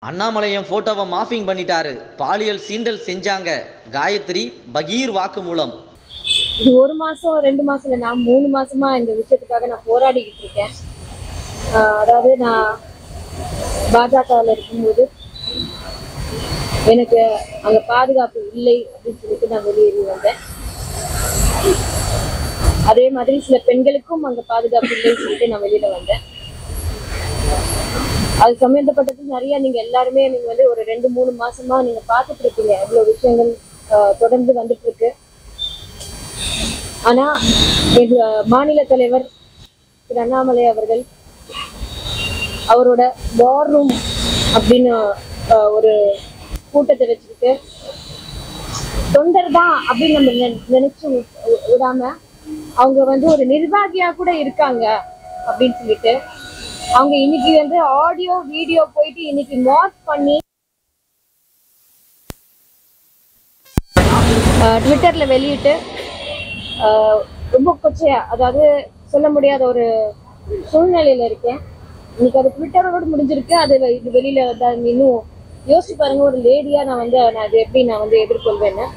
அண்ணாமலை என் போட்டோவை மாஃபிங் பண்ணிட்டாரு பாலியல் சீண்டல் செஞ்சாங்க காயத்ரி பகீர் வாக்குமூலம் இது ஒரு மாசம் ரெண்டு மாசம் இல்லை நான் மூணு மாசமா இந்த விஷயத்துக்காக நான் போராடிக்கிட்டு இருக்கேன் ஆஹ் அதாவது நான் பாஜகவில் இருக்கும்போது எனக்கு அங்க பாதுகாப்பு இல்லை அப்படின்னு சொல்லிட்டு நான் வெளியேறி வந்தேன் அதே மாதிரி சில பெண்களுக்கும் அங்க பாதுகாப்பு இல்லைன்னு சொல்லிட்டு நான் வெளியில வந்தேன் அது சம்பந்தப்பட்டது நிறைய நீங்க எல்லாருமே நீங்க வந்து ஒரு ரெண்டு மூணு மாசமா நீங்க பார்த்துட்டு இருக்கீங்க எவ்வளவு விஷயங்கள் ஆஹ் தொடர்ந்து வந்துட்டு இருக்கு ஆனா எங்க மாநில தலைவர் திரு அண்ணாமலை அவர்கள் அவரோட வார் ரூம் அப்படின்னு ஆஹ், ஒரு கூட்டத்தை வச்சுக்கிட்டு தொண்டர் தான் அப்படின்னு நம்ம நினை- நினைச்சு வி- விடாம அவங்க வந்து ஒரு நிர்வாகியா கூட இருக்காங்க அப்படின்னு சொல்லிட்டு அவங்க இன்னைக்கு வந்து ஆடியோ வீடியோ போயிட்டு இன்னைக்கு மார்க் பண்ணி ட்விட்டர்ல வெளியிட்டு ஆஹ் ரொம்ப கொச்சையா அதாவது சொல்ல முடியாத ஒரு சூழ்நிலையில இருக்கேன் இன்னைக்கு அது ட்விட்டரோட முடிஞ்சிருக்கு அது வெ- இது வெளியில வந்தா இன்னும் யோசிச்சு பாருங்க ஒரு லேடியா நான் வந்து நான் அது எப்படி நான் வந்து எதிர்கொள்வேன்னு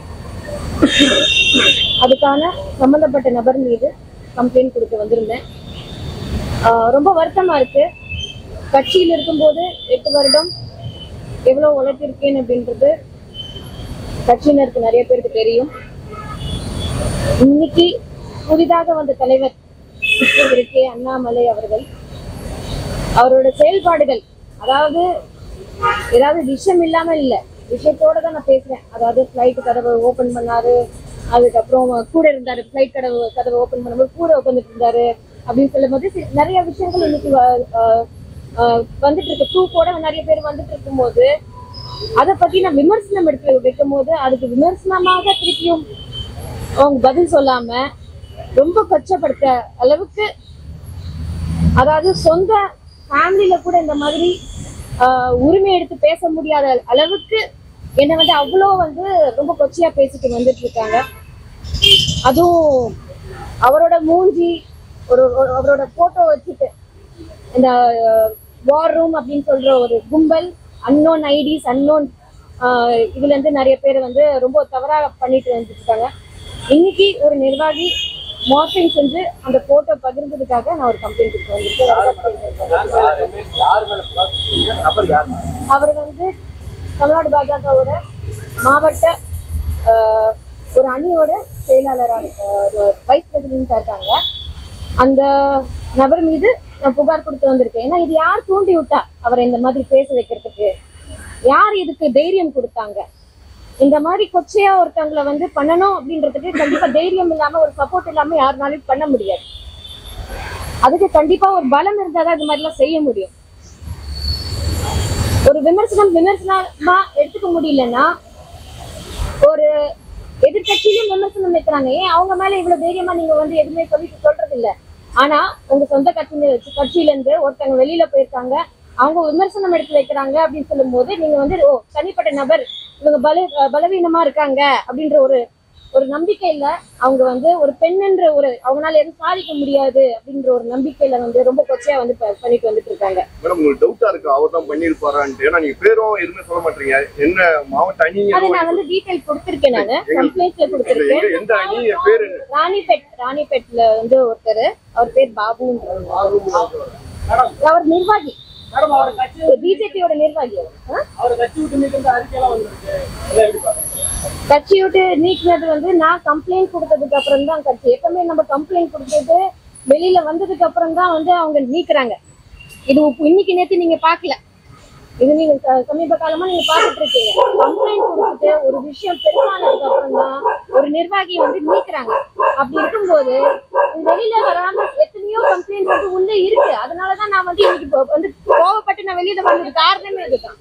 அதுக்கான சம்பந்தப்பட்ட நபர் மீது கம்ப்ளைண்ட் கொடுக்க வந்திருந்தேன் ஆஹ் ரொம்ப வருத்தமா இருக்கு கட்சியில் இருக்கும்போது எட்டு வருடம் எவ்வளவு உழைத்திருக்கேன் அப்படின்றது கட்சியினருக்கு நிறைய பேருக்கு தெரியும் இன்னைக்கு புதிதாக வந்த தலைவர் திரு கே அண்ணாமலை அவர்கள் அவரோட செயல்பாடுகள் அதாவது ஏதாவது விஷயம் இல்லாம இல்ல விஷயத்தோட தான் நான் பேசுறேன் அதாவது ஃபிளைட் கதவை ஓபன் பண்ணாரு அதுக்கப்புறம் கூட இருந்தாரு ஃபிளைட் கதவு கதவை ஓபன் பண்ணும்போது கூட உட்காந்துட்டு இருந்தாரு அப்படின்னு சொல்லும் போது சி- நிறைய விஷயங்கள் இன்னைக்கு வ- ஆஹ் ஆஹ் வந்துட்டு இருக்கு டூ நிறைய பேர் வந்துட்டு இருக்கும்போது அதை பத்தி நான் விமர்சனம் எடுத்து வைக்கும் போது அதுக்கு விமர்சனமாக திருப்பியும் அவங்க பதில் சொல்லாம ரொம்ப கொச்சப்படுத்த அளவுக்கு அதாவது சொந்த ஃபேமிலியில கூட இந்த மாதிரி ஆஹ், உரிமை எடுத்து பேச முடியாத அளவுக்கு என்ன வந்து அவ்வளோ வந்து ரொம்ப கொச்சையா பேசிட்டு வந்துட்டு இருக்காங்க அதுவும் அவரோட மூஞ்சி ஒரு ஒரு- அவரோட போட்டோ வச்சுட்டு இந்த வார் ரூம் அப்படின்னு சொல்ற ஒரு கும்பல் அன்னோன் ஐடிஸ் அன்னோன் இதுல இருந்து நிறைய பேர் வந்து ரொம்ப தவறா பண்ணிட்டு வந்துட்டு இருக்காங்க இன்னைக்கு ஒரு நிர்வாகி மார்பிங் செஞ்சு அந்த போட்டோ பகிர்ந்ததுக்காக நான் ஒரு கம்ப்ளைண்ட் கொடுத்து வந்திருக்கேன் அவர் வந்து தமிழ்நாடு பாஜகவோட மாவட்ட ஆஹ், ஒரு அணியோட செயலாளராக வைஸ் பிரசிடென்டா இருக்காங்க அந்த நபர் மீது நான் புகார் கொடுத்து வந்திருக்கேன் ஏன்னா இது யார் தூண்டி விட்டா அவரை இந்த மாதிரி பேச வைக்கிறதுக்கு யார் இதுக்கு தைரியம் கொடுத்தாங்க இந்த மாதிரி கொச்சையா ஒருத்தவங்களை வந்து பண்ணணும் அப்படின்றதுக்கு கண்டிப்பா தைரியம் இல்லாம ஒரு சப்போர்ட் இல்லாம யாருனாலும் பண்ண முடியாது அதுக்கு கண்டிப்பா ஒரு பலம் இருந்தாதான் இது மாதிரி எல்லாம் செய்ய முடியும் ஒரு விமர்சனம் விமர்சனமா எடுத்துக்க முடியலன்னா ஒரு எதிர்கட்சியிலும் விமர்சனம் வைக்கிறாங்க ஏன் அவங்க மேல இவ்வளவு தைரியமா நீங்க வந்து எதுவுமே சொல்லிட்டு சொல்றது இல்ல ஆனா உங்க சொந்த கட்சி கட்சியில இருந்து ஒருத்தவங்க வெளியில போயிருக்காங்க அவங்க விமர்சனம் எடுத்து வைக்கிறாங்க அப்படின்னு சொல்லும் போது நீங்க வந்து ஓ தனிப்பட்ட நபர் இவங்க பல பலவீனமா இருக்காங்க அப்படின்ற ஒரு ஒரு நம்பிக்கையில அவங்க வந்து ஒரு பெண்ணுன்ற ஒரு அவங்களால எதுவும் சாதிக்க முடியாது அப்படின்ற ஒரு நம்பிக்கையில வந்து ரொம்ப கொச்சையா வந்து ப- பண்ணிட்டு வந்துட்டு இருக்காங்க மேடம் உங்களுக்கு டவுட்டா இருக்கு அவர் தான் பண்ணிருப்பாரான்ட்டு ஏன்னா நீங்க பேரும் எதுவுமே சொல்ல மாட்டீங்க என்ன மாவட்ட அணி அதை நான் வந்து டீடைல் கொடுத்திருக்கேன் நானு கம்ப்ளைண்ட்ல கொடுத்திருக்கேன் எங்க- எந்த அணி என் பேரு என்ன? ராணிபேட் ராணிபேட்ல வந்து ஒருத்தர் அவர் பேர் பாபுன்ற அவர் நிர்வாகி மேடம் அவர் கட்சி பிஜேபியோட நிர்வாகி அவர். ஆ? அவர் கட்சி விட்டு நீக்கிற அறிக்கையெல்லாம் வந்திருக்கு இதை எப்படி பாக்குறீங்க கட்சி விட்டு நீக்கினது வந்து நான் கம்ப்ளைண்ட் கொடுத்ததுக்கு அப்புறம் தான் கட்சி எப்பவுமே நம்ம கம்ப்ளைண்ட் கொடுத்தது வெளியில வந்ததுக்கு அப்புறம் தான் வந்து அவங்க நீக்குறாங்க இது உப்பு- இன்னைக்கு நேத்து நீங்க பாக்கல இது நீங்க ச- சமீப காலமா நீங்க பாத்துட்டு இருக்கீங்க கம்ப்ளைண்ட் கொடுத்துட்டு ஒரு விஷயம் பெருசானதுக்கு அப்புறம் தான் ஒரு நிர்வாகியை வந்து நீக்குறாங்க அப்படி இருக்கும்போது இது வெளியில வராம எத்தனையோ கம்ப்ளைண்ட் வந்து உள்ள இருக்கு அதனாலதான் நான் வந்து இன்னைக்கு இப்போ வந்து கோவப்பட்டு நான் வெளியில வந்தது காரணமே இதுதான்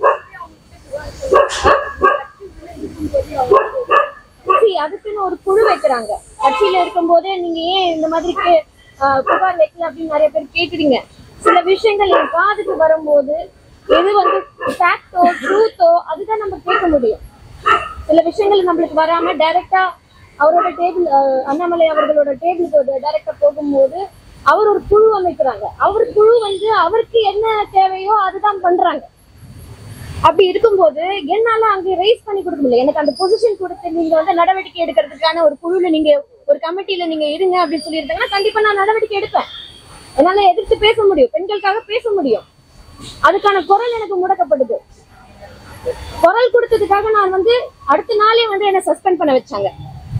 See, அதுக்குன்னு ஒரு குழு வைக்கிறாங்க கட்சியில இருக்கும்போதே நீங்க ஏன் இந்த மாதிரிக்கு ஆஹ், புகார் வைக்கல அப்படின்னு நிறைய பேர் கேக்குறீங்க சில விஷயங்கள் என் காதுக்கு வரும்போது எது வந்து ஃபேக்டோ ட்ரூத்தோ அதுதான் நம்ம கேட்க முடியும் சில விஷயங்கள் நம்மளுக்கு வராம டைரக்டா அவரோட டேபிள் அண்ணாமலை அவர்களோட டேபிளுக்கு டைரக்டா போகும்போது அவர் ஒரு குழு அமைக்கிறாங்க அவர் குழு வந்து அவருக்கு என்ன தேவையோ அதுதான் பண்றாங்க அப்படி இருக்கும்போது என்னால அங்க ரைஸ் பண்ணி கொடுக்க முடியல எனக்கு அந்த பொசிஷன் கொடுத்து நீங்க வந்து நடவடிக்கை எடுக்கிறதுக்கான ஒரு குழுல நீங்க ஒரு கமிட்டியில நீங்க இருங்க அப்படின்னு சொல்லியிருந்தாங்கன்னா கண்டிப்பா நான் நடவடிக்கை எடுப்பேன் என்னால எதிர்த்து பேச முடியும் பெண்களுக்காக பேச முடியும் அதுக்கான குரல் எனக்கு முடக்கப்படுது குரல் கொடுத்ததுக்காக நான் வந்து அடுத்த நாளே வந்து என்ன சஸ்பெண்ட் பண்ண வச்சாங்க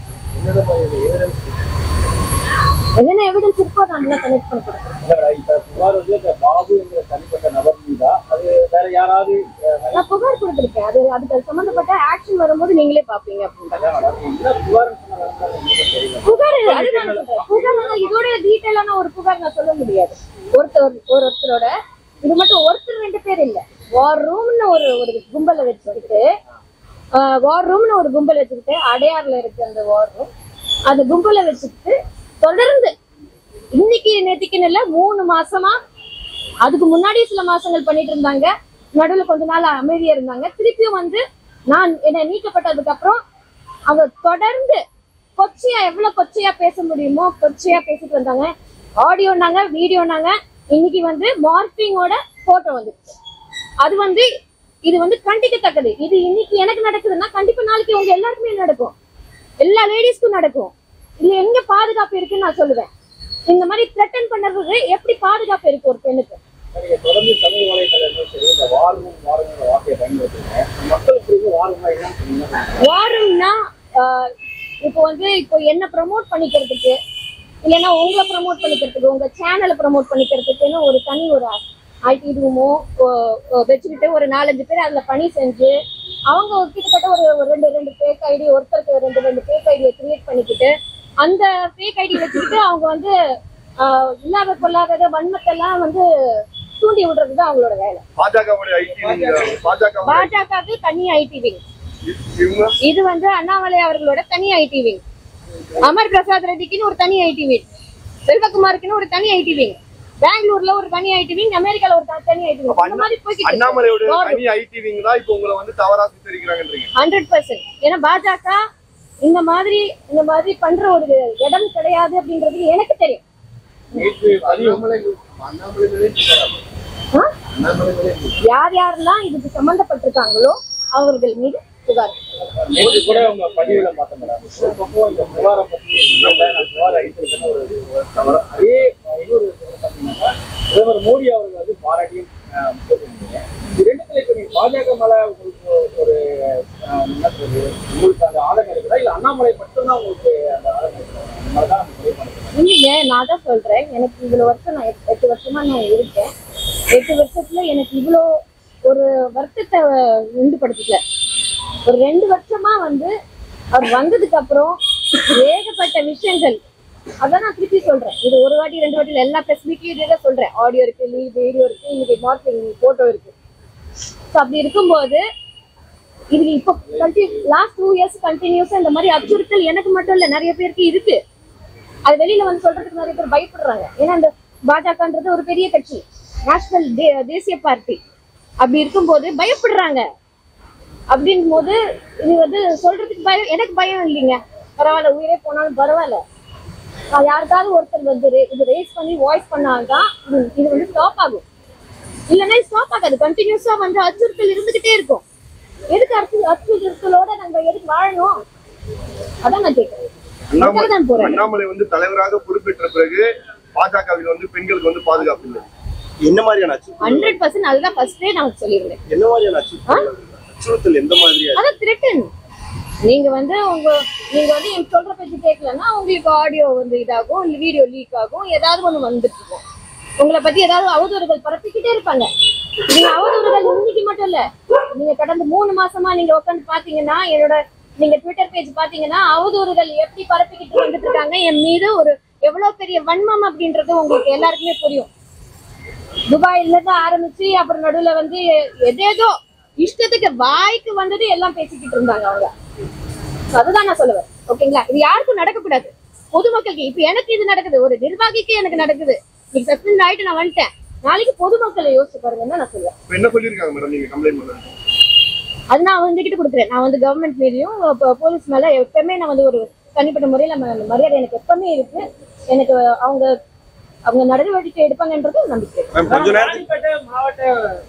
என்னென்ன எவிடன்ஸ் இருக்கோ நான் கனெக்ட் பண்ண கொடுக்குறேன் இல்ல, இப்ப புகார் வந்து இந்த பாபு என்கிற தனிப்பட்ட நபர் மீதா அது வேற யாராவது அஹ், நான் புகார் கொடுத்துருக்கேன் அது அதுக்கு சம்பந்தப்பட்ட ஆக்ஷன் வரும்போது நீங்களே பாப்பீங்க அப்படின்றது என்ன புகார்னு சொன்ன விவரம் எனக்கு தெரியல புகார் அதுதான் நான் சொல்றேன். புகார் வந்து இதோட டீட்டெயிலான ஒரு புகார் நான் சொல்ல முடியாது ஒருத்தர் ஒரு ஒருத்தரோட இது மட்டும் ஒருத்தர் ரெண்டு பேர் இல்ல வார் ரூம்னு ஒரு ஒரு கும்பலை வச்சுக்கிட்டு வார் ரூம்னு ஒரு கும்பல் வச்சுக்கிட்டு அடையாறுல இருக்கு அந்த வார் ரூம் அந்த கும்பலை வச்சுக்கிட்டு தொடர்ந்து இன்னைக்கு நேத்திக்குன்னு இல்ல மூணு மாசமா அதுக்கு முன்னாடி சில மாசங்கள் பண்ணிட்டு இருந்தாங்க நடுவுல கொஞ்ச நாள் அமைதியா இருந்தாங்க திருப்பியும் வந்து நான் என்ன நீக்கப்பட்டதுக்கு அப்புறம் அவங்க தொடர்ந்து கொச்சையா எவ்வளவு கொச்சையா பேச முடியுமோ கொச்சையா பேசிட்டு வந்தாங்க ஆடியோனாங்க வீடியோனாங்க இன்னைக்கு வந்து மார்பிங்கோட போட்டோ வந்துருச்சு அது வந்து இது வந்து கண்டிக்கத்தக்கது இது இன்னைக்கு எனக்கு நடக்குதுன்னா கண்டிப்பா நாளைக்கு உங்க எல்லாருக்குமே நடக்கும் எல்லா லேடிஸ்க்கும் நடக்கும் இது எங்க பாதுகாப்பு இருக்குன்னு நான் சொல்லுவேன் இந்த மாதிரி த்ரெட்டன் பண்ணுறது எப்படி பாதுகாப்பு இருக்கு ஒரு பெண்ணுக்கு நீங்க தொடர்ந்து சமூக வலைதளங்களும் சரி இந்த வாரும் வாருங்கிற வார்த்தையை பயன்படுத்துங்க மக்களுக்கு புரிஞ்சு வாருமா என்னன்னு சொன்னீங்கன்னா வாரம்னா ஆஹ், இப்போ வந்து இப்போ என்ன ப்ரமோட் பண்ணிக்கிறதுக்கு இல்லைன்னா உங்களை ப்ரமோட் பண்ணிக்கிறதுக்கு உங்க சேனலை ப்ரமோட் பண்ணிக்கிறதுக்குன்னு ஒரு தனி ஒரு ஐடி ரூமோ வச்சுக்கிட்டு ஒரு நாலஞ்சு பேர் அதுல பணி செஞ்சு அவங்க கிட்டத்தட்ட ஒரு ஒரு ரெண்டு ரெண்டு ஃபேக் ஐடி ஒருத்தருக்கு ரெண்டு ரெண்டு ஃபேக் ஐடியை கிரியேட் பண்ணிக்கிட்டு அந்த ஃபேக் ஐடி வச்சுக்கிட்டு அவங்க வந்து ஆஹ், இல்லாத கொள்ளாதத வன்மத்தெல்லாம் வந்து தூண்டி விடுறது தான் அவங்களோட வேலை பாஜகவுடைய ஐடி பாஜக பாஜகவுக்கு தனி ஐடி விங் இவங்க இது வந்து அண்ணாமலை அவர்களோட தனி ஐடி விங் அமர் பிரசாத் ரெட்டிக்குன்னு ஒரு தனி ஐடி விங் செல்வகுமாருக்குன்னு ஒரு தனி ஐடி விங் பெங்களூர்ல ஒரு தனி ஐடி விங் அமெரிக்கால ஒரு த- தனி ஐடி விங் அந்த மாதிரி போய்கிட்டு அண்ணாமலையோட தனி ஐடி விங் தான் இப்போ உங்களை வந்து தவறா சித்தரிக்கிறாங்கன்றீங்க ஹண்ட்ரட் பர்சன்ட் ஏன்னா பாஜக இந்த மாதிரி இந்த மாதிரி பண்ற ஒரு இடம் கிடையாது அப்படின்றது எனக்கு தெரியும் நேற்று பதிவு ஆ? யார் யாரெல்லாம் இதுக்கு சம்பந்தப்பட்டிருக்காங்களோ அவர்கள் மீது புகார் நேற்று கூட உங்க பதிவுல பார்த்தேன் மேடம் ஒரு பக்கம் இந்த புகாரை பத்தி இல்ல, நான் புகார் அளித்திருக்கேன்னு ஒரு ஒரு தவறு. அதே இன்னொரு விஷயம் பார்த்தீங்கன்னா பிரதமர் மோடி அவர்கள் வந்து பாராட்டியும் அஹ், போட்டிருந்தீங்க இது ரெண்டுத்துல இப்ப நீங்க பாஜக மேல உங்களுக்கு ஒரு அஹ், என்ன சொல்றது உங்களுக்கு அந்த ஆதங்கம் இருக்குதா இல்ல அண்ணாமலை மட்டும்தான் உங்களுக்கு அந்த ஆதங்கம் இருக்குதா அந்த மாதிரி தான் நம்ம முடிவு பண்ணிக்கலாம் இல்லைங்க நான் தான் சொல்றேன் எனக்கு இவ்வளவு வருஷம் நான் எட்டு- எட்டு வருஷமா நான் இருக்கேன் எட்டு வருஷத்துல எனக்கு இவ்வளோ ஒரு வருத்தத்தை உண்டுபடுத்தல ஒரு ரெண்டு வருஷமா வந்து அவர் வந்ததுக்கு அப்புறம் ஏகப்பட்ட விஷயங்கள் அதான் நான் திருப்பி சொல்றேன் இது ஒரு வாட்டி ரெண்டு வாட்டி இல்ல, எல்லா பிரஸ் மீட்லயும் இதே தான் சொல்றேன் ஆடியோ இருக்கு வீடியோ இருக்கு இன்னைக்கு மார்க்கிங் போட்டோ இருக்கு ஸோ அப்படி இருக்கும்போது இது இப்போ லாஸ்ட் டூ இயர்ஸ் கண்டினியூஸா இந்த மாதிரி அச்சுறுத்தல் எனக்கு மட்டும் இல்ல நிறைய பேருக்கு இருக்கு அது வெளியில வந்து சொல்றதுக்கு நிறைய பேர் பயப்படுறாங்க ஏன்னா இந்த பாஜகன்றது ஒரு பெரிய கட்சி நேஷனல் தேசிய பார்ட்டி அப்படி இருக்கும்போது பயப்படுறாங்க அப்படின் போது இது வந்து சொல்றதுக்கு பயம் எனக்கு பயம் இல்லைங்க பரவாயில்ல உயிரே போனாலும் பரவாயில்ல நான் யாருக்காவது ஒருத்தர் வந்து re- இது ரேஸ் பண்ணி வாய்ஸ் பண்ணால்தான் இது இது வந்து ஸ்டாப் ஆகும் இல்லைன்னா ஸ்டாப் ஆகாது கண்டினியூஸா வந்து அச்சுறுத்தல் இருந்துகிட்டே இருக்கும் எதுக்கு அச்சு அச்சுறுத்தலோட நம்ம எதுக்கு வாழணும் அதான் நான் கேட்கிறேன் அதுக்காக தான் அண்ணாமலை போறேன் அண்ணாமலை வந்து தலைவராக பொறுப்பேற்ற பிறகு பாஜகவில் வந்து பெண்களுக்கு வந்து பாதுகாப்பு இல்லை என்ன மாதிரியான அச்சுறுத்தல் ஹண்ட்ரட் பர்சன்ட் அதுதான் ஃபர்ஸ்டே நான் சொல்லியிருந்தேன் என்ன மாதிரியான அச்சுறுத்தல் அச்சுறுத்தல் எந்த மாதிரியா அதான் த்ரெட்டன் நீங்க வந்து உங்க நீங்க வந்து எனக்கு சொல்ற பேச்சு கேட்கலன்னா உங்களுக்கு ஆடியோ வந்து இதாகும் இல்ல வீடியோ லீக் ஆகும் ஏதாவது ஒண்ணு வந்துட்டு இருக்கும் உங்களை பத்தி ஏதாவது அவதூறுகள் பரப்பிக்கிட்டே இருப்பாங்க நீங்க அவதூறுகள் இன்னைக்கு மட்டும் இல்ல நீங்க கடந்த மூணு மாசமா நீங்க உட்காந்து பாத்தீங்கன்னா என்னோட நீங்க ட்விட்டர் பேஜ் பாத்தீங்கன்னா அவதூறுகள் எப்படி பரப்பிக்கிட்டு வந்துட்டு இருக்காங்க என் மீது ஒரு எவ்வளவு பெரிய வன்மம் அப்படின்றது உங்களுக்கு எல்லாருக்குமே புரியும் துபாயில இருந்து ஆரம்பிச்சு அப்புறம் நடுவுல வந்து எதேதோ இஷ்டத்துக்கு வாய்க்கு வந்தது எல்லாம் பேசிக்கிட்டு இருந்தாங்க அவங்க So அதுதான் நான் சொல்லுவேன் ஓகேங்களா இது யாருக்கும் நடக்கக்கூடாது பொதுமக்களுக்கு இப்ப எனக்கு இது நடக்குது ஒரு நிர்வாகிக்கு எனக்கு நடக்குது நீங்க சஸ்பெண்ட் ஆயிட்டு நான் வந்துட்டேன் நாளைக்கு பொதுமக்களை யோசிச்சு பாருங்கன்னு தான் நான் சொல்லுவேன் இப்ப என்ன சொல்லியிருக்காங்க மேடம் நீங்க கம்ப்ளைண்ட் பண்ண அது நான் வந்துகிட்டு கொடுக்குறேன் நான் வந்து கவர்மெண்ட் மீதையும் ப- போலீஸ் மேல எப்பவுமே நான் வந்து ஒரு தனிப்பட்ட முறையில ம- மரியாதை எனக்கு எப்பவுமே இருக்கு எனக்கு அவங்க அவங்க நடவடிக்கை எடுப்பாங்கன்றது நம்பிக்கை இருக்கு. மேம் கொஞ்ச நேரத்துக்கு ராணிப்பேட்டை மாவட்ட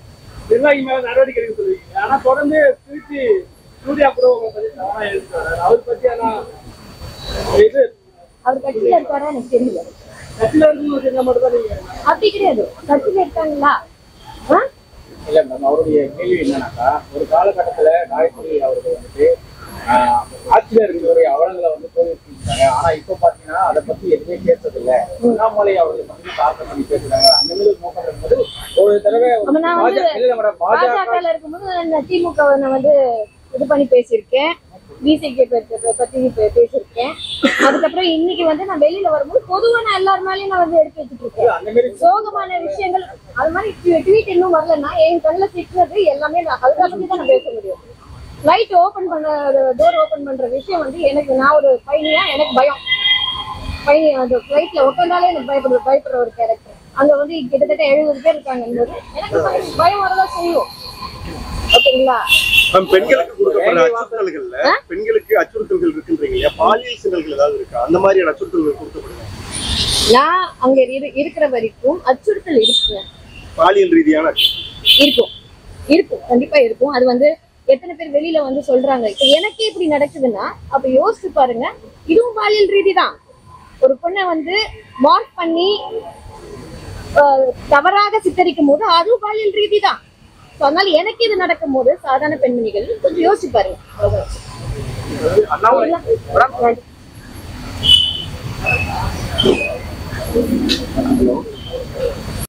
நிர்வாகி மேல நடவடிக்கை எடுக்க சொல்லுவீங்க ஆனா தொடர்ந்து திருச்சி சூர்யா கூட உங்களை பத்தி தவறா எழுதுறாரு அவர் பத்தி ஆனா இது அவர் கட்சியில இருக்காரா எனக்கு தெரியல கட்சியில இருந்து செஞ்சா மட்டும் தான் நீங்க அப்படி கிடையாது கட்சியில இருக்காங்களா ஆ? இல்ல மேம் அவருடைய கேள்வி என்னன்னாக்கா ஒரு காலகட்டத்துல காயத்ரி அவர்கள் வந்துட்டு ஆஹ், ஆட்சியில இருக்கிறவருடைய அவலங்களை வந்து தோல்விட்டாங்க ஆனா இப்ப பாத்தீங்கன்னா அதை பத்தி எதுவுமே பேசுறதில்ல அண்ணாமலை அவர்களை பத்தி தாக்கம் பண்ணி பேசுறாங்க அந்த மாதிரி ஒரு நோக்கம் இருக்கும்போது ஒரு தடவை ஒரு அப்ப நான் வந்து பாஜக இல்ல மேடம் பாஜக பாஜகல இருக்கும்போது நான் திமுக வை நான் வந்து இது பண்ணி பேசியிருக்கேன் பிசிகே பத்தி பே- பேசியிருக்கேன் அதுக்கப்புறம் இன்னைக்கு வந்து நான் வெளியில வரும்போது பொதுவா நான் எல்லார் மேலயும் நான் வந்து எடுத்து வச்சுட்டு இருக்கேன் அந்த மாதிரி சோகமான விஷயங்கள் அது மாதிரி ட்வீட் இன்னும் வரலன்னா என் கண்ணுல திட்டுறது எல்லாமே நான் அதை பத்தி தான் நான் பேச முடியும் லைட் ஓபன் பண்ண டோர் ஓபன் பண்ற விஷயம் வந்து எனக்கு நான் ஒரு பயணியா எனக்கு பயம் பயணி அந்த ஃபிளைட்ல உட்காந்தாலே எனக்கு பயப்படுற பயப்படுற ஒரு கேரக்டர் அங்க வந்து கிட்டத்தட்ட எழுபது பேர் இருக்காங்க எனக்கு பயம் பயம் வரதான் செய்யும் ஓகேங்களா மேம் பெண்களுக்கு கொடுக்கப்படுற அச்சுறுத்தல்கள்ல பெண்களுக்கு அச்சுறுத்தல்கள் இருக்குன்றீங்க இல்லையா பாலியல் சின்னல்கள் ஏதாவது இருக்கா அந்த மாதிரியான அச்சுறுத்தல்கள் கொடுக்கப்படுது நான் அங்க இரு- இருக்கிற வரைக்கும் அச்சுறுத்தல் இருக்குங்க பாலியல் ரீதியான அச்சுறுத்தல். இருக்கும் இருக்கும் கண்டிப்பா இருக்கும் அது வந்து எத்தனை பேர் வெளியில வந்து சொல்றாங்க இப்ப எனக்கே இப்படி நடக்குதுன்னா அப்ப யோசிச்சு பாருங்க இதுவும் பாலியல் ரீதி தான் ஒரு பொண்ணை வந்து மார்க் பண்ணி ஆஹ், தவறாக சித்தரிக்கும் போது அதுவும் பாலியல் ரீதி தான் So, அதனால எனக்கு இது நடக்கும் போது சாதாரண பெண்மணிகள் கொஞ்சம் யோசிச்சு பாருங்க அவ்வளவுதான். அண்ணாமலை நன்றி.